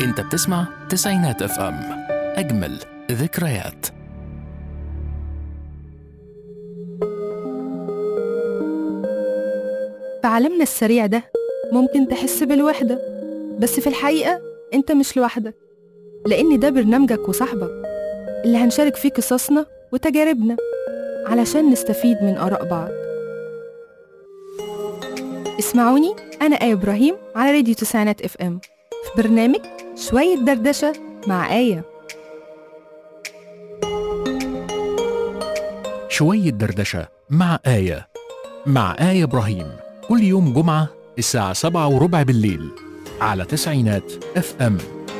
انت بتسمع تسعينات اف ام اجمل ذكريات في عالمنا السريع ده ممكن تحس بالوحدة بس في الحقيقة أنت مش لوحدك لأن ده برنامجك وصاحبك اللي هنشارك فيه قصصنا وتجاربنا علشان نستفيد من آراء بعض اسمعوني أنا آية إبراهيم على راديو تسعينات اف ام في برنامج شوية دردشة مع آية شوية دردشة مع آية مع آية إبراهيم كل يوم جمعة الساعة سبعة وربع بالليل على تسعينات اف ام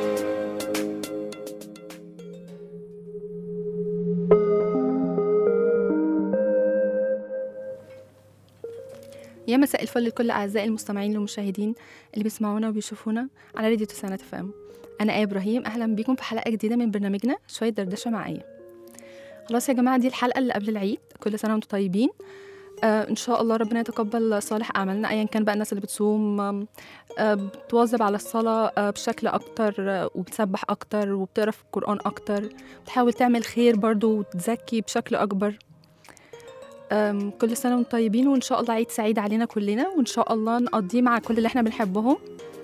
يا مساء الفل لكل أعزائي المستمعين والمشاهدين اللي بيسمعونا وبيشوفونا على راديو تسعينات اف ام أنا آية إبراهيم أهلا بيكم في حلقة جديدة من برنامجنا شوية دردشة مع آية خلاص يا جماعة دي الحلقة اللي قبل العيد كل سنة وانتم طيبين آه إن شاء الله ربنا يتقبل صالح أعمالنا أيا كان بقى الناس اللي بتصوم آم، آه بتواظب على الصلاة آه بشكل أكتر آه وبتسبح أكتر وبتقرأ في القرآن أكتر بتحاول تعمل خير برضو وتزكي بشكل أكبر أم، كل سنة وانتم طيبين وإن شاء الله عيد سعيد علينا كلنا وإن شاء الله نقضيه مع كل اللي احنا بنحبهم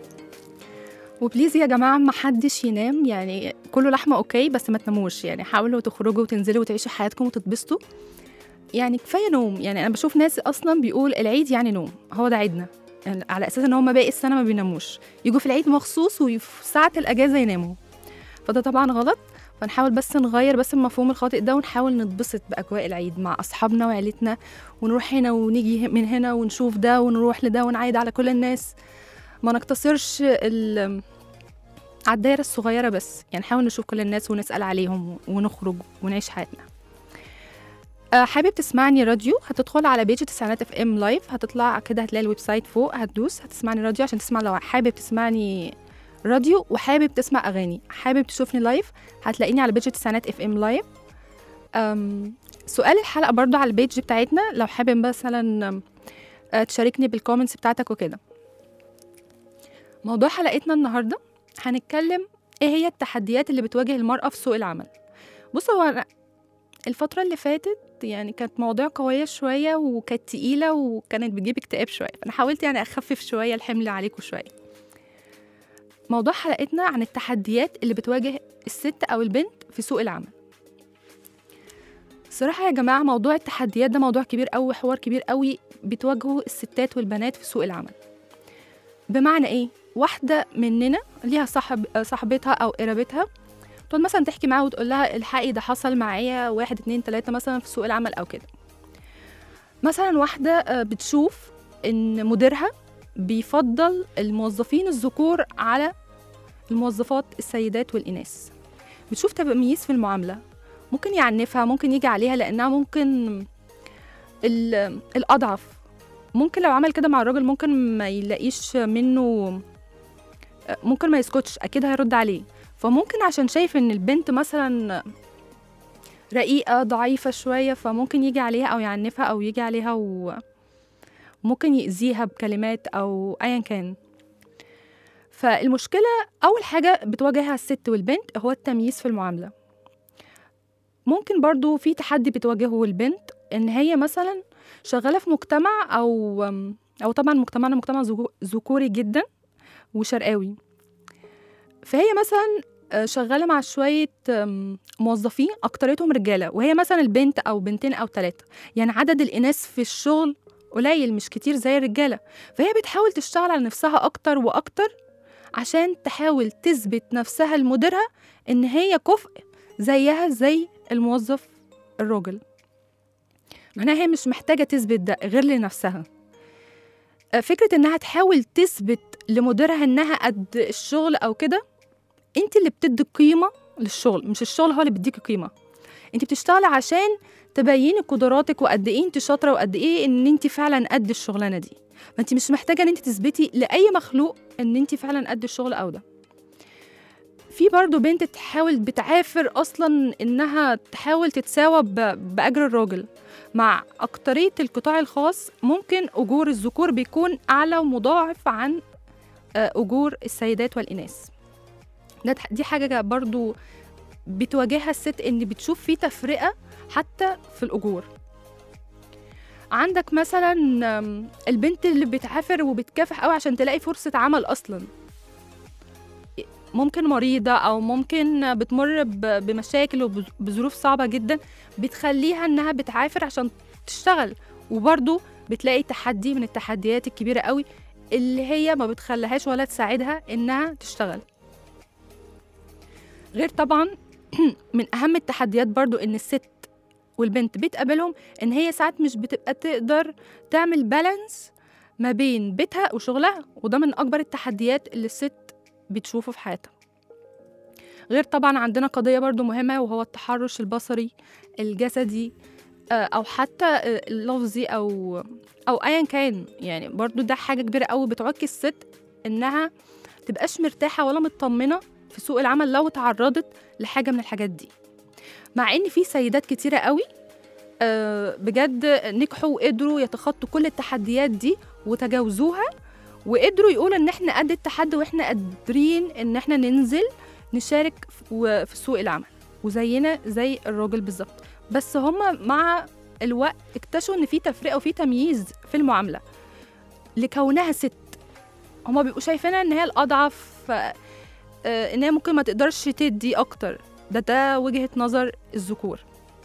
وبليز يا جماعة ما حدش ينام يعني كله لحمة أوكي بس ما تناموش يعني حاولوا تخرجوا وتنزلوا وتعيشوا حياتكم وتتبسطوا يعني كفاية نوم يعني أنا بشوف ناس أصلا بيقول العيد يعني نوم هو ده عيدنا يعني على أساس إن هم باقي السنة ما بيناموش يجوا في العيد مخصوص وفي ساعة الأجازة يناموا فده طبعا غلط فنحاول بس نغير بس المفهوم الخاطئ ده ونحاول نتبسط بأجواء العيد مع أصحابنا وعيلتنا ونروح هنا ونيجي من هنا ونشوف ده ونروح لده ونعيد على كل الناس ما نقتصرش ال على الدايرة الصغيرة بس يعني نحاول نشوف كل الناس ونسأل عليهم ونخرج ونعيش حياتنا آه، حابب تسمعني راديو هتدخل على بيج تسعينات اف ام لايف هتطلع كده هتلاقي الويب سايت فوق هتدوس هتسمعني راديو عشان تسمع لو حابب تسمعني راديو وحابب تسمع اغاني حابب تشوفني لايف هتلاقيني على بيج تسعينات اف ام لايف أم، سؤال الحلقه برضو على البيج بتاعتنا لو حابب مثلا أم، آه، تشاركني بالكومنتس بتاعتك وكده موضوع حلقتنا النهارده هنتكلم ايه هي التحديات اللي بتواجه المرأة في سوق العمل بص هو أنا الفترة اللي فاتت يعني كانت مواضيع قوية شوية وكانت تقيلة وكانت بتجيب اكتئاب شوية فأنا حاولت يعني أخفف شوية الحمل عليكم شوية موضوع حلقتنا عن التحديات اللي بتواجه الست أو البنت في سوق العمل صراحة يا جماعة موضوع التحديات ده موضوع كبير أوي حوار كبير أوي بتواجهه الستات والبنات في سوق العمل بمعنى إيه؟ واحدة مننا ليها صاحب صاحبتها أو قرابتها تقعد مثلا تحكي معاها وتقول لها الحقي ده حصل معايا واحد اتنين تلاتة مثلا في سوق العمل أو كده مثلا واحدة آه، بتشوف إن مديرها بيفضل الموظفين الذكور على الموظفات السيدات والإناث بتشوف تمييز في المعاملة ممكن يعنفها ممكن يجي عليها لأنها ممكن ال- الأضعف ممكن لو عمل كده مع الراجل ممكن ما يلاقيش منه ممكن ما يسكتش أكيد هيرد عليه فممكن عشان شايف إن البنت مثلا رقيقة ضعيفة شوية فممكن يجي عليها أو يعنفها أو يجي عليها و... ممكن يأذيها بكلمات أو أيا كان فالمشكلة أول حاجة بتواجهها الست والبنت هو التمييز في المعاملة ممكن برضو في تحدي بتواجهه البنت إن هي مثلا شغالة في مجتمع أو أو طبعا مجتمعنا مجتمع ذكو- ذكوري جدا وشرقاوي فهي مثلا آه، شغالة مع شوية آم، موظفين أكتريتهم رجالة وهي مثلا البنت أو بنتين أو ثلاثة يعني عدد الإناث في الشغل قليل مش كتير زي الرجالة فهي بتحاول تشتغل على نفسها أكتر وأكتر عشان تحاول تثبت نفسها لمديرها إن هي كفء زيها زي الموظف الراجل معناها هي مش محتاجة تثبت ده غير لنفسها آه، فكرة إنها تحاول تثبت لمديرها إنها قد الشغل أو كده أنت اللي بتدي قيمة للشغل مش الشغل هو اللي بيديكي قيمة أنت بتشتغلي عشان تبيني قدراتك وقد ايه انت شاطره وقد ايه ان انت فعلا قد الشغلانه دي فانت مش محتاجه ان انت تثبتي لاي مخلوق ان انت فعلا قد الشغل او ده في برضه بنت تحاول بتعافر اصلا انها تحاول تتساوى ب- باجر الراجل مع اكتريه القطاع الخاص ممكن اجور الذكور بيكون اعلى ومضاعف عن آه، اجور السيدات والاناث ده دي حاجة برضو بتواجهها الست إن بتشوف في تفرقة حتى في الأجور عندك مثلا آم، البنت اللي بتعافر وبتكافح قوي عشان تلاقي فرصة عمل أصلا ممكن مريضة أو ممكن بتمر ب- بمشاكل وبظروف صعبة جدا بتخليها إنها بتعافر عشان تشتغل وبرضو بتلاقي تحدي من التحديات الكبيرة قوي اللي هي ما بتخليهاش ولا تساعدها إنها تشتغل غير طبعا من أهم التحديات برضو إن الست والبنت بتقابلهم إن هي ساعات مش بتبقى تقدر تعمل بالانس ما بين بيتها وشغلها وده من أكبر التحديات اللي الست بتشوفه في حياتها غير طبعا عندنا قضية برضو مهمة وهو التحرش البصري الجسدي آه، أو حتى آه، اللفظي أو أو أيا كان يعني برضو ده حاجة كبيرة قوي بتعكي الست إنها تبقاش مرتاحة ولا مطمنة في سوق العمل لو تعرضت لحاجة من الحاجات دي مع إن في سيدات كتيرة قوي آه، بجد نجحوا وقدروا يتخطوا كل التحديات دي وتجاوزوها وقدروا يقولوا ان احنا قد التحدي واحنا قادرين ان احنا ننزل نشارك في- و- في سوق العمل وزينا زي الراجل بالظبط بس هم مع الوقت اكتشفوا ان في تفرقه وفي تمييز في المعامله لكونها ست هما بيبقوا شايفينها ان هي الاضعف آه، آه، ان هي ممكن ما تقدرش تدي اكتر ده ده وجهه نظر الذكور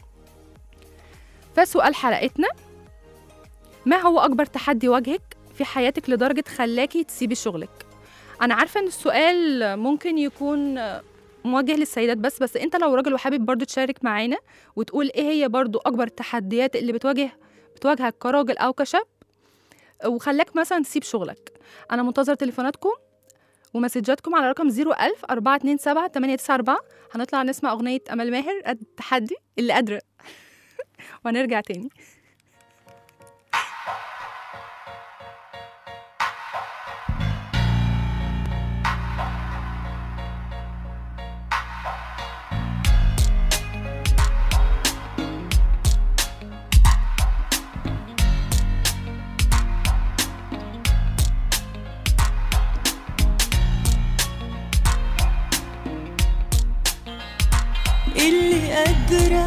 فسؤال حلقتنا ما هو اكبر تحدي واجهك في حياتك لدرجه خلاكي تسيبي شغلك انا عارفه ان السؤال ممكن يكون موجه للسيدات بس بس انت لو راجل وحابب برضو تشارك معانا وتقول ايه هي برضو اكبر التحديات اللي بتواجه بتواجهك كراجل او كشاب وخلاك مثلا تسيب شغلك انا منتظر تليفوناتكم ومسجاتكم على رقم 01000 427 894 هنطلع نسمع اغنيه امل ماهر التحدي اللي قادره وهنرجع تاني اللي قادرة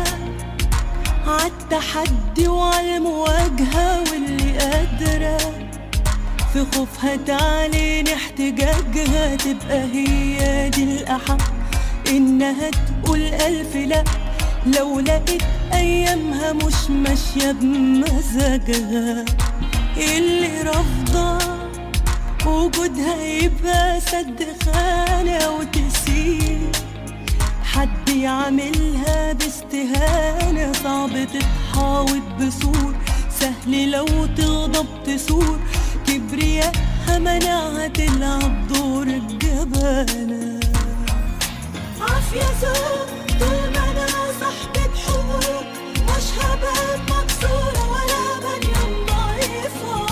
عالتحدي وعالمواجهة واللي قادرة في خوفها تعلن احتجاجها تبقى هي دي الأحق إنها تقول ألف لأ لو لقيت أيامها مش ماشية بمزاجها اللي رافضة وجودها يبقى سد خانة وتسيب حد يعملها باستهانة صعب تتحاوط بسور سهل لو تغضب تثور كبرياءها منعها تلعب دور الجبانة عافية زوج طول ما انا صاحبة حقوق مش هبقى مكسورة ولا بنيان ضعيفة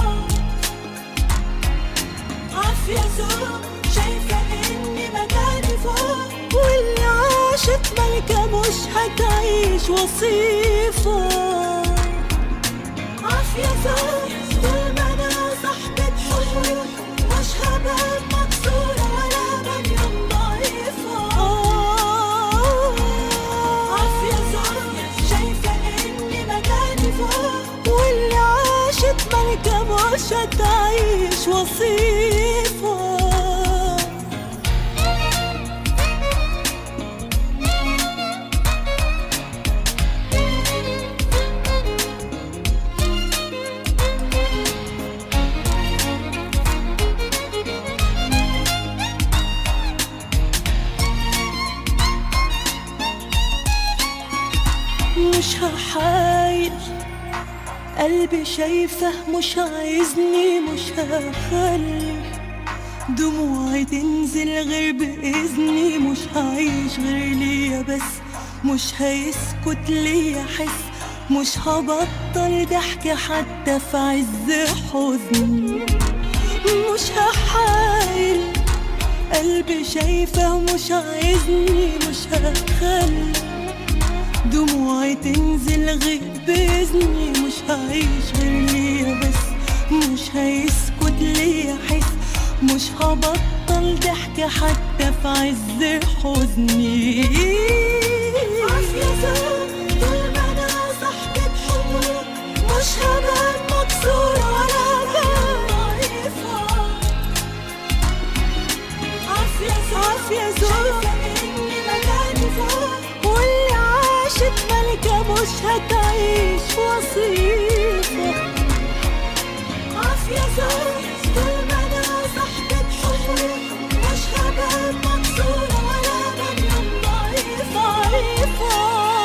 عافية زوج شايفة اني مكاني فوق واللي عاشت ملكة مش هتعيش وصيفة عافية زوج طول ما انا صاحبة حقوق مش هبقى مكسورة ولا بنيان ضعيفة عافية زوج شايفة اني مكاني فوق واللي عاشت ملكة مش هتعيش وصيفة مش هحايل قلبي شايفه مش عايزني مش هخلي دموعي تنزل غير بإذني مش هعيش غير ليا بس مش هيسكت ليا حس مش هبطل ضحك حتى في عز حزني مش هحايل قلبي شايفه مش عايزني مش هخلي دموعي تنزل غير بإذني مش هعيش غير ليا بس مش هيسكت ليا حس مش هبطل ضحك حاجة حتى في عز حزني عافية زوج طول ما أنا صاحبة حقوق مش هبقى مكسورة ولا هبقى ضعيفة عافية زوج عافية زوج إني مكاني فوق واللي عاشت ملكة مش هتعيش وصيفة عافية زوج طول ما أنا صاحبة حقوق مش هبقى مكسورة ولا بنام ضعيفة ضعيفة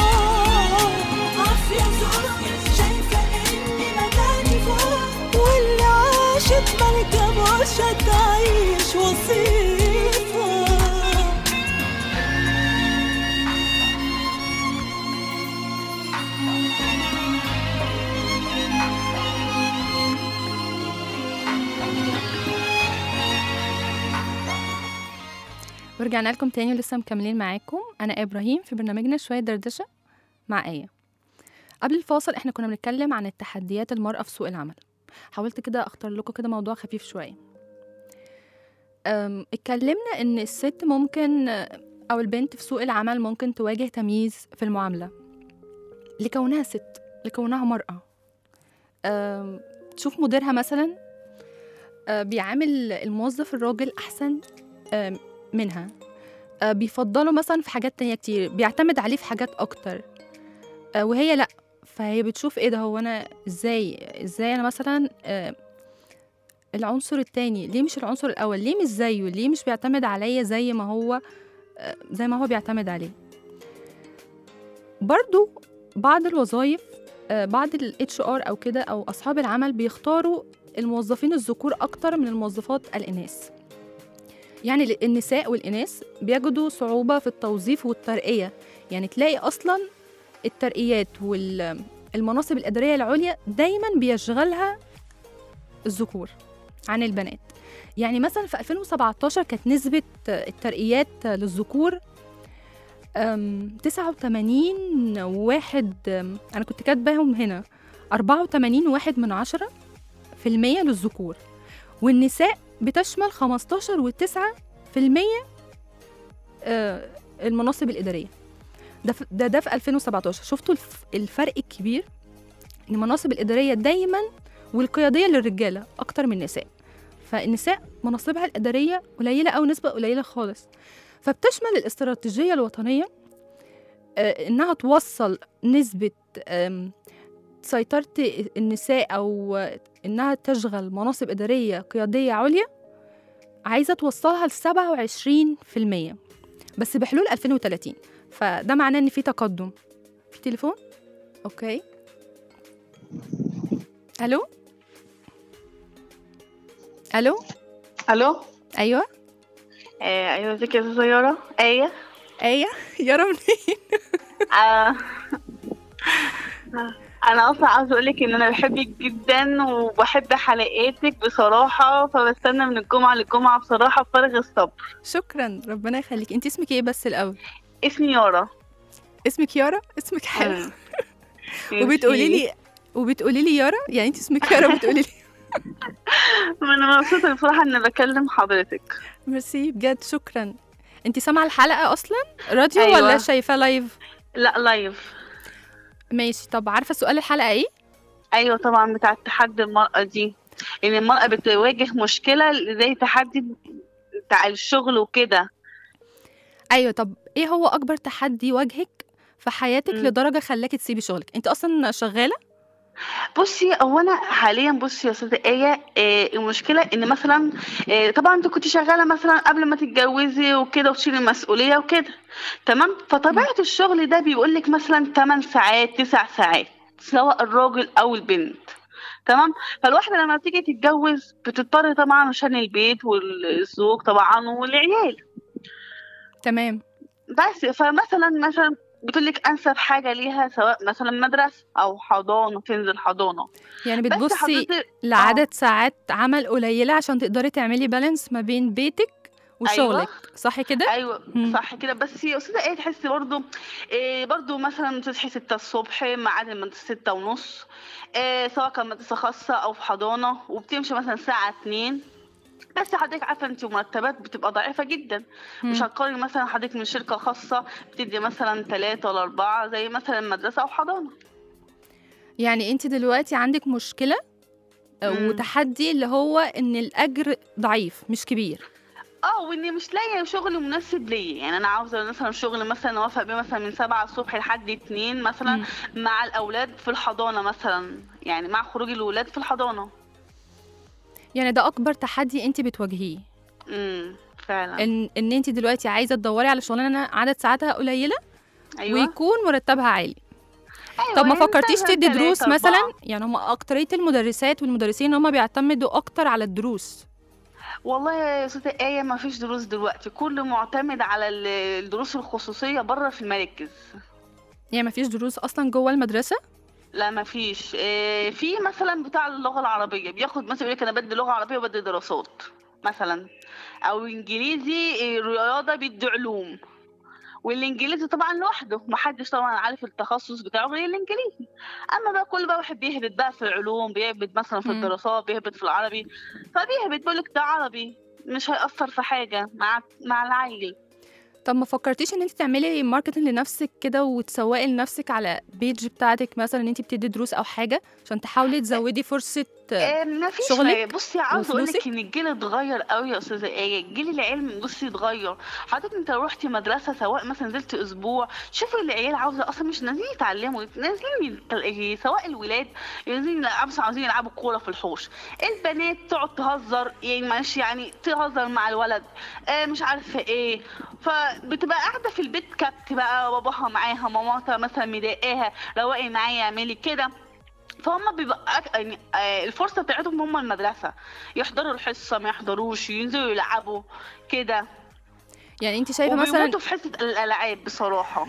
عافية زوج شايفة إني مكاني فوق واللي عاشت ملكة مش هتعيش وصيفة ورجعنا لكم تاني ولسه مكملين معاكم انا آية ابراهيم في برنامجنا شويه دردشه مع ايه قبل الفاصل احنا كنا بنتكلم عن التحديات المراه في سوق العمل حاولت كده اختار لكم كده موضوع خفيف شويه أم، اتكلمنا ان الست ممكن او البنت في سوق العمل ممكن تواجه تمييز في المعامله لكونها ست لكونها مراه أم، تشوف مديرها مثلا أه، بيعامل الموظف الراجل احسن أم، منها آه، بيفضلوا مثلا في حاجات تانية كتير بيعتمد عليه في حاجات أكتر آه، وهي لأ فهي بتشوف ايه ده هو أنا ازاي ازاي أنا مثلا آه، العنصر التاني ليه مش العنصر الأول ليه مش زيه ليه مش بيعتمد عليا زي ما هو آه، زي ما هو بيعتمد عليه برضو بعض الوظائف آه، بعض ال HR أو كده أو أصحاب العمل بيختاروا الموظفين الذكور أكتر من الموظفات الإناث يعني النساء والإناث بيجدوا صعوبة في التوظيف والترقية يعني تلاقي أصلا الترقيات والمناصب الإدارية العليا دايما بيشغلها الذكور عن البنات يعني مثلا في 2017 كانت نسبة الترقيات للذكور أم، 89 واحد أم، أنا كنت كاتباهم هنا 84 واحد من عشرة في المية للذكور والنساء بتشمل 15 وتسعة في المية آه، المناصب الإدارية ده في- ده ده في 2017 شفتوا الف- الفرق الكبير إن المناصب الإدارية دايما والقيادية للرجالة أكتر من النساء فالنساء مناصبها الإدارية قليلة أو نسبة قليلة خالص فبتشمل الاستراتيجية الوطنية آه، إنها توصل نسبة آم، سيطرة النساء أو إنها تشغل مناصب إدارية قيادية عليا عايزة توصلها ل 27% بس بحلول 2030 فده معناه إن في تقدم في تليفون؟ أوكي ألو؟ ألو؟ الو أيوه آه ايوه ازيك يا استاذه يارا ايه آية يارا منين؟ آه. انا اصلا عاوزه اقول لك ان انا بحبك جدا وبحب حلقاتك بصراحه فبستنى من الجمعه للجمعه بصراحه بفارغ الصبر شكرا ربنا يخليك انت اسمك ايه بس الأول؟ اسمي يارا اسمك يارا؟ اسمك حلو مم. وبتقولي لي وبتقولي لي يارا يعني انت اسمك يارا وبتقولي لي ما انا مبسوطه بصراحه ان بكلم حضرتك ميرسي بجد شكرا انت سامعه الحلقه اصلا راديو أيوة. ولا شايفاه لايف لا لايف ماشي طب عارفه سؤال الحلقه ايه ايوه طبعا بتاع تحدي المراه دي ان المراه بتواجه مشكله زي تحدي بتاع الشغل وكده ايوه طب ايه هو اكبر تحدي واجهك في حياتك مم. لدرجه خلاكي تسيبي شغلك انت اصلا شغاله بصي هو انا حاليا بصي يا استاذه ايه آه، المشكله ان مثلا آه، طبعا انت كنت شغاله مثلا قبل ما تتجوزي وكده وتشيلي المسؤوليه وكده تمام فطبيعه الشغل ده بيقول لك مثلا 8 ساعات 9 ساعات سواء الراجل او البنت تمام فالواحده لما بتيجي تتجوز بتضطر طبعا عشان البيت والزوج طبعا والعيال تمام بس فمثلا مثلا بتقول لك انسب حاجه ليها سواء مثلا مدرسه او حضانه تنزل حضانه يعني بس بتبصي حضرتك لعدد ساعات عمل قليله عشان تقدري تعملي بالانس ما بين بيتك وشغلك صح كده ايوه مم. صح كده بس يا استاذه ايه تحسي برضو إيه برضو مثلا تصحي 6 الصبح ميعاد المدرسه 6 ونص إيه سواء كان مدرسه خاصه او في حضانه وبتمشي مثلا ساعه 2 بس حضرتك عارفه انت مرتبات بتبقى ضعيفه جدا مش مم. هتقارني مثلا حضرتك من شركه خاصه بتدي مثلا ثلاثة ولا أربعة زي مثلا مدرسة أو حضانة يعني انت دلوقتي عندك مشكله آه، مم. وتحدي اللي هو ان الاجر ضعيف مش كبير اه واني مش لاقيه شغل مناسب ليا يعني انا عاوزه مثلا شغل مثلا اوافق بيه مثلا من سبعة الصبح لحد اتنين مثلا مم. مع الاولاد في الحضانه مثلا يعني مع خروج الولاد في الحضانه يعني ده اكبر تحدي انت بتواجهيه امم فعلا ان ان انت دلوقتي عايزه تدوري على شغلانه عدد ساعاتها قليله ايوه ويكون مرتبها عالي أيوة طب ما يعني فكرتيش مثلاً تدي دروس تلاتة، مثلا أربعة. يعني هم اكتريه المدرسات والمدرسين هم بيعتمدوا اكتر على الدروس والله يا استاذه ايه ما فيش دروس دلوقتي كله معتمد على ال- الدروس الخصوصيه بره في المراكز يعني ما فيش دروس اصلا جوه المدرسه لا ما فيش إيه في مثلا بتاع اللغه العربيه بياخد مثلا يقول لك انا بدي لغه عربيه وبدي دراسات مثلا او انجليزي إيه، رياضه بيدي علوم والانجليزي طبعا لوحده محدش طبعا عارف التخصص بتاعه غير الانجليزي اما بقى كل بقى واحد بيهبط بقى في العلوم بيهبط مثلا في مم. الدراسات بيهبط في العربي فبيهبط بيقول لك ده عربي مش هيأثر في حاجه مع مع العيل طب ما فكرتيش ان انت تعملي ماركتنج لنفسك كده وتسوقي لنفسك على بيج بتاعتك مثلا ان انت بتدي دروس او حاجه عشان تحاولي تزودي فرصه آه، ما فيش شغلك ما- بصي عاوز اقول لك وفلوسك؟ ان الجيل اتغير قوي يا استاذه ايه جيل العلم بصي اتغير حضرتك انت لو رحتي مدرسه سواء مثلا نزلت اسبوع شوفي العيال عاوزه اصلا مش نازلين يتعلموا نازلين يت- سواء الولاد نازلين يلعبوا عاوزين يلعبوا كوره في الحوش البنات تقعد تهزر يعني معلش يعني تهزر مع الولد آه مش عارفه ايه فبتبقى قاعده في البيت كبت بقى باباها معاها ماماتها مثلا مضايقاها روقي معايا اعملي كده فهم بيبقى أك- يعني آه، الفرصه بتاعتهم هم المدرسه يحضروا الحصه ما يحضروش ينزلوا يلعبوا كده يعني انت شايفه مثلا وبيموتوا في حصه الالعاب بصراحه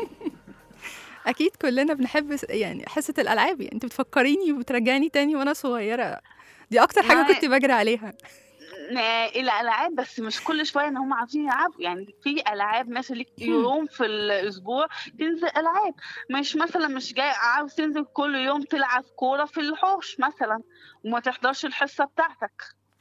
اكيد كلنا بنحب س- يعني حصه الالعاب يعني انت بتفكريني وبترجعني تاني وانا صغيره دي اكتر حاجه ما- كنت بجري عليها آه، الالعاب بس مش كل شويه ان هم عاوزين يلعبوا يعني في العاب مثلا ليك يوم في الاسبوع تنزل العاب مش مثلا مش جاي عاوز تنزل كل يوم تلعب كوره في الحوش مثلا وما تحضرش الحصه بتاعتك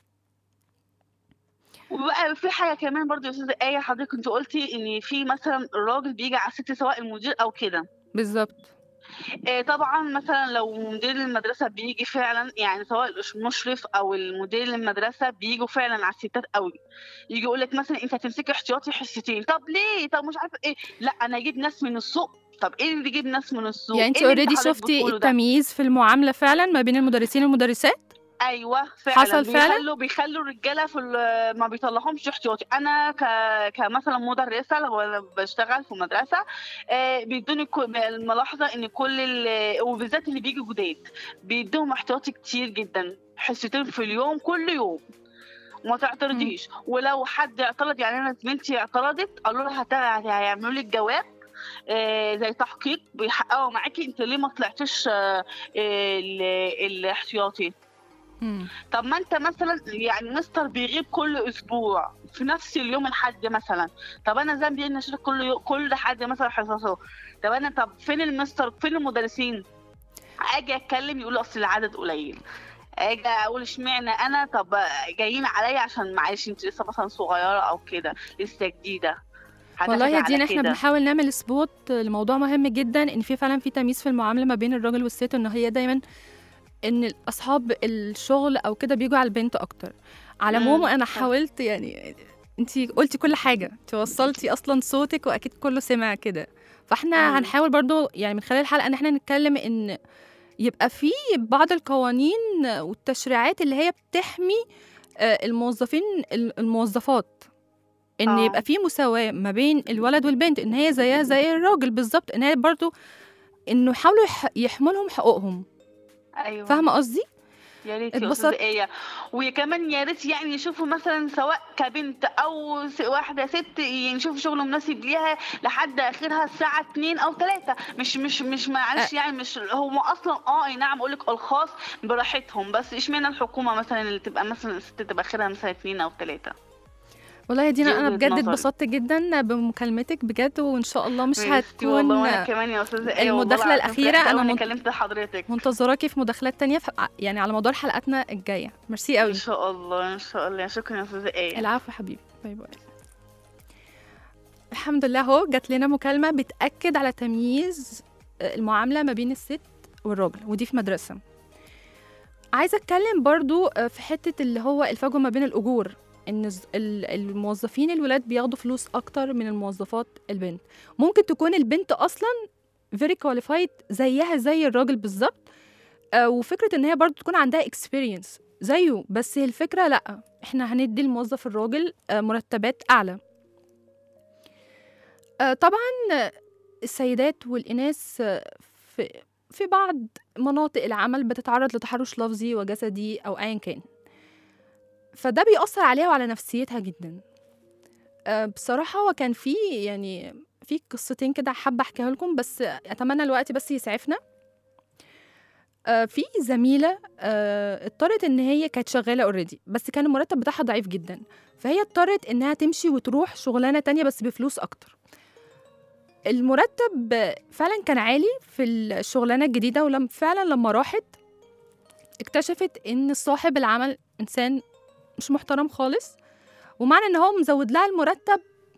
وبقى في حاجه كمان برضو يا استاذه ايه حضرتك انت قلتي ان في مثلا الراجل بيجي على الست سواء المدير او كده بالظبط آه، طبعا مثلا لو مدير المدرسه بيجي فعلا يعني سواء المشرف او المدير المدرسه بيجوا فعلا على الستات قوي يجي يقول لك مثلا انت هتمسكي احتياطي حصتين طب ليه طب مش عارفه ايه لا انا اجيب ناس من السوق طب ايه اللي يجيب ناس من السوق يعني انت إيه اللي اوريدي حضرتك شفتي بتقوله ده؟ التمييز في المعامله فعلا ما بين المدرسين والمدرسات ايوه فعلا حصل فعلا؟ بيخلوا بيخلوا الرجاله في ال- ما بيطلعهمش احتياطي انا ك كمثلا مدرسه لو انا بشتغل في مدرسه آه، بيدوني كل- الملاحظه ان كل ال- وبالذات اللي بيجوا جداد بيدوهم احتياطي كتير جدا حصتين في اليوم كل يوم وما تعترضيش ولو حد اعترض يعني انا زميلتي اعترضت قالوا لها هت- هيعملوا لك جواب آه، زي تحقيق بيحققوا معاكي انت ليه ما طلعتيش آه، ال- الاحتياطي مم. طب ما انت مثلا يعني مستر بيغيب كل اسبوع في نفس اليوم الحد مثلا طب انا ذنبي ان اشوف كل يوم كل حد مثلا حصصه طب انا طب فين المستر فين المدرسين اجي اتكلم يقولوا اصل العدد قليل اجي اقول اشمعنى انا طب جايين عليا عشان معلش انت لسه مثلا صغيره او كده لسه جديده والله يا هتاخدي دينا على احنا كده. بنحاول نعمل سبوت لموضوع مهم جدا ان في فعلا في تمييز في المعامله ما بين الراجل والست ان هي دايما ان اصحاب الشغل او كده بيجوا على البنت اكتر على مم، العموم انا صح. حاولت يعني انت قلتي كل حاجه انت وصلتي اصلا صوتك واكيد كله سمع كده فاحنا مم. هنحاول برضو يعني من خلال الحلقه ان احنا نتكلم ان يبقى في بعض القوانين والتشريعات اللي هي بتحمي آه، الموظفين الموظفات ان آه. يبقى في مساواه ما بين الولد والبنت ان هي زيها زي الراجل بالظبط ان هي برضو انه يحاولوا يح- يحموا لهم حقوقهم ايوه فاهمه قصدي يا ريت يا اتبسطت. استاذه ايه وكمان يا ريت يعني يشوفوا مثلا سواء كبنت او س- واحده ست يشوفوا شغل مناسب ليها لحد اخرها الساعه 2 او 3 مش مش مش معلش يعني مش هم اصلا اه اي نعم اقول لك الخاص براحتهم بس اشمعنى الحكومه مثلا اللي تبقى مثلا الست تبقى اخرها مثلا 2 او 3 والله يا دينا دي انا وجهة بجد نظري. اتبسطت جدا بمكالمتك بجد وان شاء الله مش ميرسي هتكون والله وانا كمان يا استاذه ايه والله المداخلة العظيم الأخيرة فرحت أنا أوي إني من- كلمت حضرتك منتظراكي في مداخلات تانية في يعني على مدار حلقاتنا الجاية ميرسي قوي ان شاء الله ان شاء الله شكرا يا استاذه ايه العفو يا حبيبي باي باي الحمد لله اهو جات لنا مكالمة بتأكد على تمييز المعاملة ما بين الست والراجل ودي في مدرسة عايزة اتكلم برضو في حتة اللي هو الفجوة ما بين الأجور ان الز- ال- الموظفين الولاد بياخدوا فلوس اكتر من الموظفات البنت ممكن تكون البنت اصلا very qualified زيها زي الراجل بالظبط آه، وفكرة ان هي برضو تكون عندها experience زيه بس الفكرة لا احنا هندي الموظف الراجل آه، مرتبات اعلى آه، طبعا آه، السيدات والاناث آه، في في بعض مناطق العمل بتتعرض لتحرش لفظي وجسدي او ايا كان فده بيأثر عليها وعلى نفسيتها جدا آه، بصراحة هو كان في يعني في قصتين كده حابة أحكيها لكم بس أتمنى الوقت بس يسعفنا آه، في زميلة آه، اضطرت إن هي كانت شغالة اوريدي بس كان المرتب بتاعها ضعيف جدا فهي اضطرت إنها تمشي وتروح شغلانة تانية بس بفلوس أكتر المرتب آه، فعلا كان عالي في الشغلانة الجديدة ولما فعلا لما راحت اكتشفت إن صاحب العمل إنسان مش محترم خالص ومعنى ان هو مزود لها المرتب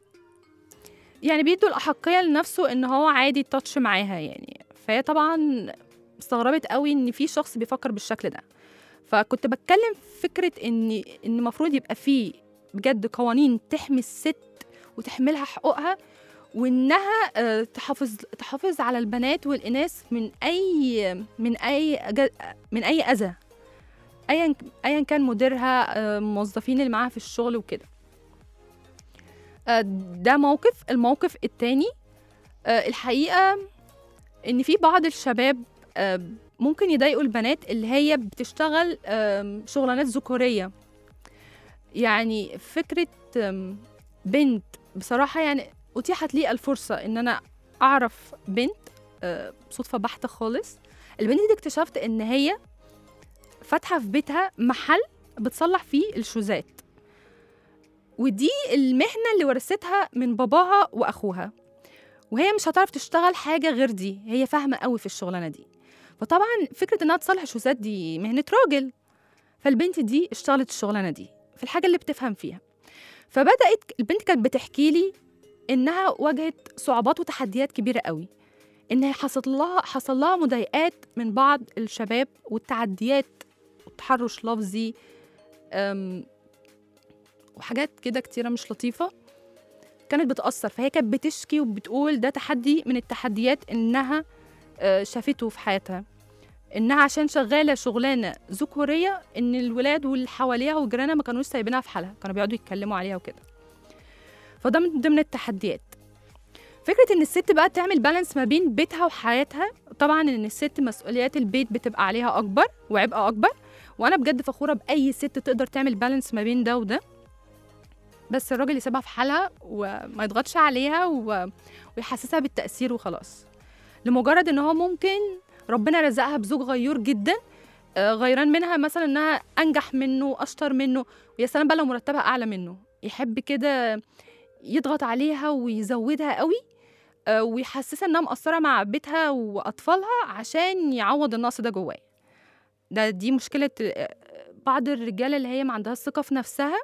يعني بيدوا الأحقية لنفسه ان هو عادي تاتش معاها يعني فهي طبعا استغربت قوي ان في شخص بيفكر بالشكل ده فكنت بتكلم في فكرة ان ان المفروض يبقى في بجد قوانين تحمي الست وتحملها حقوقها وانها آه، تحافظ تحافظ على البنات والاناث من اي من اي أج- من اي اذى ايا ايا كان مديرها آه، موظفين اللي معاها في الشغل وكده آه، ده موقف الموقف التاني آه، الحقيقة إن في بعض الشباب آه، ممكن يضايقوا البنات اللي هي بتشتغل آم، شغلانات ذكورية يعني فكرة آم، بنت بصراحة يعني أتيحت لي الفرصة إن أنا أعرف بنت آه، صدفة بحتة خالص البنت دي اكتشفت إن هي فاتحة في بيتها محل بتصلح فيه الشوزات ودي المهنة اللي ورثتها من باباها وأخوها وهي مش هتعرف تشتغل حاجة غير دي هي فاهمة قوي في الشغلانة دي فطبعا فكرة إنها تصلح شوزات دي مهنة راجل فالبنت دي اشتغلت الشغلانة دي في الحاجة اللي بتفهم فيها فبدأت البنت كانت بتحكي لي إنها واجهت صعوبات وتحديات كبيرة قوي إن حصل لها حصل لها مضايقات من بعض الشباب والتعديات وتحرش لفظي أم، وحاجات كده كتيرة مش لطيفة كانت بتأثر فهي كانت بتشكي وبتقول ده تحدي من التحديات إنها آه، شافته في حياتها إنها عشان شغالة شغلانة ذكورية إن الولاد واللي حواليها وجيرانها ما كانوش سايبينها في حالها كانوا بيقعدوا يتكلموا عليها وكده فده من ضمن التحديات فكرة إن الست بقى تعمل بالانس ما بين بيتها وحياتها طبعا إن الست مسؤوليات البيت بتبقى عليها أكبر وعبء أكبر وأنا بجد فخورة بأي ست تقدر تعمل بالانس ما بين ده وده بس الراجل يسيبها في حالها وما يضغطش عليها و... ويحسسها بالتأثير وخلاص لمجرد ان هو ممكن ربنا رزقها بزوج غيور جدا آه، غيران منها مثلا انها انجح منه اشطر منه ويا سلام بقى لو مرتبها اعلى منه يحب كده يضغط عليها ويزودها قوي آه، ويحسسها انها مقصره مع بيتها واطفالها عشان يعوض النقص ده جواه ده دي مشكله آه، بعض الرجاله اللي هي ما عندهاش ثقه في نفسها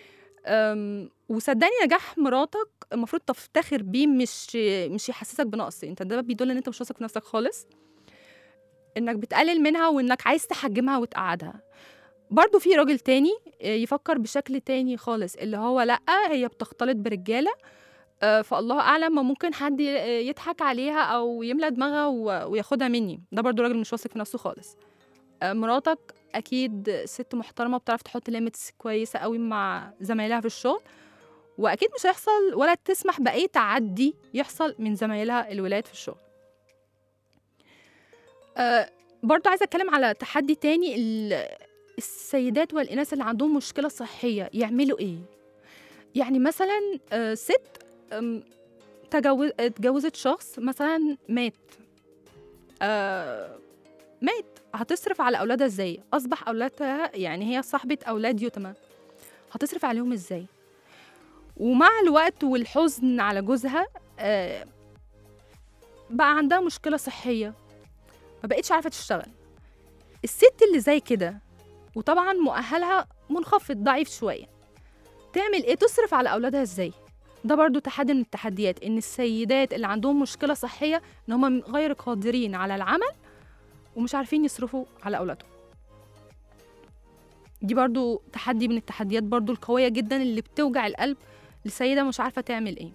أم، وصدقني نجاح مراتك المفروض تفتخر بيه مش مش يحسسك بنقص انت ده بيدل ان انت مش واثق في نفسك خالص انك بتقلل منها وانك عايز تحجمها وتقعدها برضو في راجل تاني آه، يفكر بشكل تاني خالص اللي هو لا هي بتختلط برجاله آه، فالله اعلم ما ممكن حد ي- آه، يضحك عليها او يملى دماغها و- وياخدها مني ده برضو راجل مش واثق في نفسه خالص آه، مراتك اكيد ست محترمه بتعرف تحط ليميتس كويسه قوي مع زمايلها في الشغل واكيد مش هيحصل ولا تسمح باي تعدي يحصل من زمايلها الولاد في الشغل أه برضو عايزه اتكلم على تحدي تاني ال- السيدات والاناث اللي عندهم مشكله صحيه يعملوا ايه يعني مثلا أه ست أم، تجوز اتجوزت شخص مثلا مات أه مات هتصرف على اولادها ازاي اصبح اولادها يعني هي صاحبه اولاد يتامى هتصرف عليهم ازاي ومع الوقت والحزن على جوزها آه، بقى عندها مشكلة صحية ما بقتش عارفة تشتغل الست اللي زي كده وطبعا مؤهلها منخفض ضعيف شوية تعمل ايه تصرف على أولادها ازاي ده برضو تحدي من التحديات ان السيدات اللي عندهم مشكلة صحية ان هم غير قادرين على العمل ومش عارفين يصرفوا على أولادهم دي برضو تحدي من التحديات برضو القوية جدا اللي بتوجع القلب لسيدة مش عارفة تعمل ايه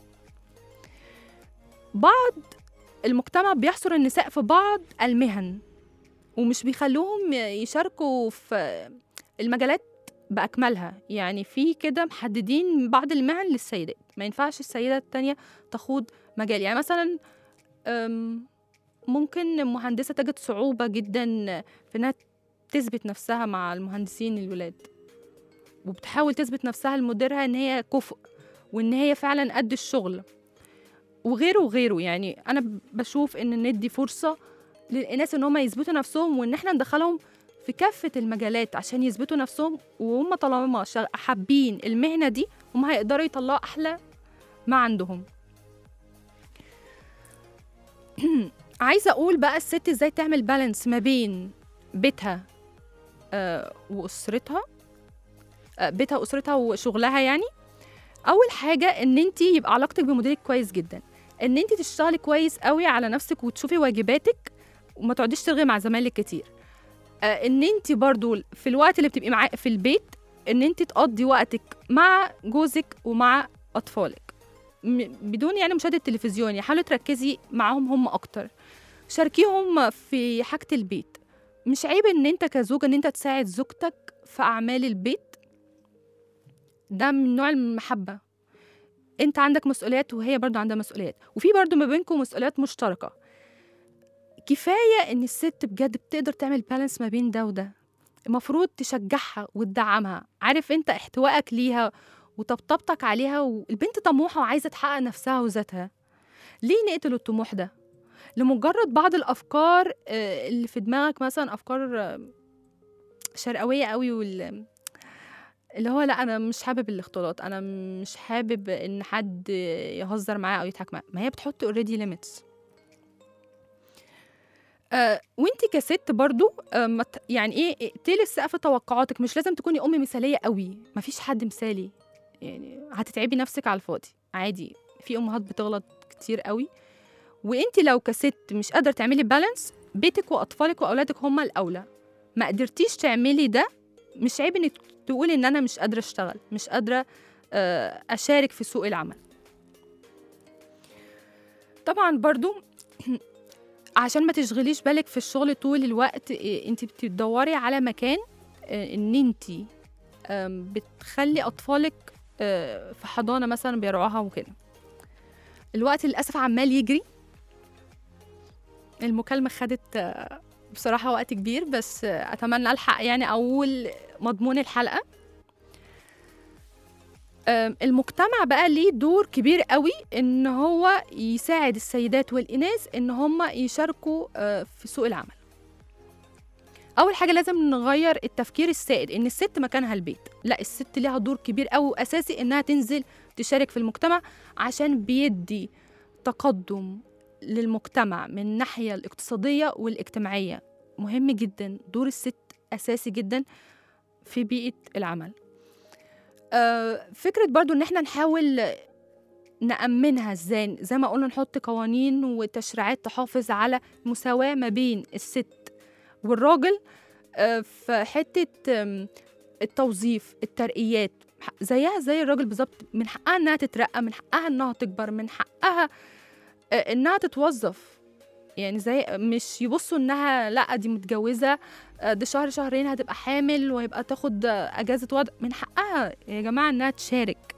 بعض المجتمع بيحصر النساء في بعض المهن ومش بيخلوهم يشاركوا في المجالات بأكملها يعني في كده محددين بعض المهن للسيدات ما ينفعش السيدة التانية تخوض مجال يعني مثلا أم، ممكن مهندسة تجد صعوبة جدا في إنها تثبت نفسها مع المهندسين الولاد وبتحاول تثبت نفسها لمديرها إن هي كفء وإن هي فعلا قد الشغل وغيره وغيره يعني أنا بشوف إن ندي فرصة للناس إن هم يثبتوا نفسهم وإن إحنا ندخلهم في كافة المجالات عشان يثبتوا نفسهم وهم طالما شا- حابين المهنة دي هم هيقدروا يطلعوا أحلى ما عندهم عايزة أقول بقى الست إزاي تعمل بالانس ما بين بيتها آه وأسرتها آه بيتها وأسرتها وشغلها يعني أول حاجة إن أنت يبقى علاقتك بمديرك كويس جدا إن أنت تشتغلي كويس قوي على نفسك وتشوفي واجباتك وما تقعديش ترغي مع زمايلك كتير آه، ان انت برضو في الوقت اللي بتبقي معاه في البيت ان انت تقضي وقتك مع جوزك ومع اطفالك م- بدون يعني مشاهده التلفزيون يعني حاولي تركزي معاهم هم اكتر شاركيهم في حاجه البيت مش عيب ان انت كزوج ان انت تساعد زوجتك في اعمال البيت ده من نوع المحبه انت عندك مسؤوليات وهي برضو عندها مسؤوليات وفي برضو ما بينكم مسؤوليات مشتركه كفايه ان الست بجد بتقدر تعمل بالانس ما بين ده وده المفروض تشجعها وتدعمها عارف انت احتوائك ليها وطبطبتك عليها والبنت طموحه وعايزه تحقق نفسها وذاتها ليه نقتل الطموح ده لمجرد بعض الافكار آه، اللي في دماغك مثلا افكار آه، شرقويه قوي وال اللي هو لا انا مش حابب الاختلاط انا مش حابب ان حد يهزر معايا او يضحك معايا ما هي بتحط اوريدي ليميتس آه وانت كست برضو آه ما ت- يعني ايه اقتلي سقف توقعاتك مش لازم تكوني ام مثاليه قوي مفيش حد مثالي يعني هتتعبي نفسك على الفاضي عادي في امهات بتغلط كتير قوي وانت لو كست مش قادره تعملي بالانس بيتك واطفالك واولادك هما الاولى ما قدرتيش تعملي ده مش عيب انك تقولي ان انا مش قادره اشتغل مش قادره آه، اشارك في سوق العمل طبعا برضو عشان ما تشغليش بالك في الشغل طول الوقت إيه، انت بتدوري على مكان آه، ان انت آم، بتخلي اطفالك آه، في حضانه مثلا بيرعوها وكده الوقت للاسف عمال يجري المكالمه خدت آه، بصراحه وقت كبير بس آه، اتمنى الحق يعني اول مضمون الحلقه آم، المجتمع بقى ليه دور كبير قوي ان هو يساعد السيدات والاناث ان هم يشاركوا آه، في سوق العمل اول حاجه لازم نغير التفكير السائد ان الست مكانها البيت لا الست ليها دور كبير قوي واساسي انها تنزل تشارك في المجتمع عشان بيدي تقدم للمجتمع من الناحيه الاقتصاديه والاجتماعيه مهم جدا دور الست اساسي جدا في بيئه العمل آه، فكرة برضو ان احنا نحاول نأمنها ازاي زي ما قلنا نحط قوانين وتشريعات تحافظ على مساواة ما بين الست والراجل آه، في حتة آم، التوظيف الترقيات ح- زيها زي الراجل بالظبط من حقها انها تترقى من حقها انها تكبر من حقها آه، انها تتوظف يعني زي مش يبصوا انها لا دي متجوزه آه، ده شهر شهرين هتبقى حامل وهيبقى تاخد آه، اجازه وضع من حقها يا جماعه انها تشارك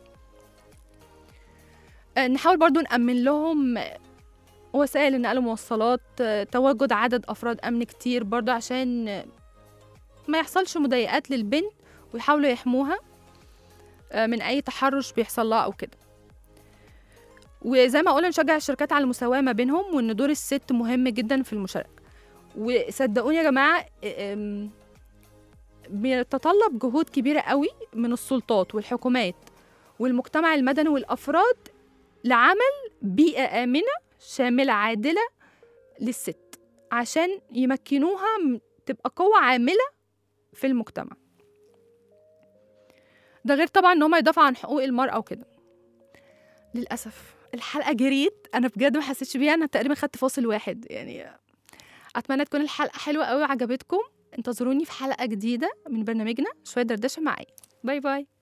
آه، نحاول برضو نأمن لهم وسائل النقل مواصلات آه، تواجد عدد أفراد أمن كتير برضو عشان آه، ما يحصلش مضايقات للبنت ويحاولوا يحموها آه، من أي تحرش بيحصل لها أو كده وزي ما قلنا نشجع الشركات على المساواة ما بينهم وإن دور الست مهم جدا في المشاركة وصدقوني يا جماعة آم، بيتطلب جهود كبيرة قوي من السلطات والحكومات والمجتمع المدني والأفراد لعمل بيئة آمنة شاملة عادلة للست عشان يمكنوها م- تبقى قوة عاملة في المجتمع ده غير طبعا ان هم يدافعوا عن حقوق المرأة وكده للأسف الحلقة جريت أنا بجد ما حسيتش بيها أنا تقريبا خدت فاصل واحد يعني أتمنى تكون الحلقة حلوة قوي وعجبتكم انتظروني في حلقة جديدة من برنامجنا شوية دردشة معايا باي باي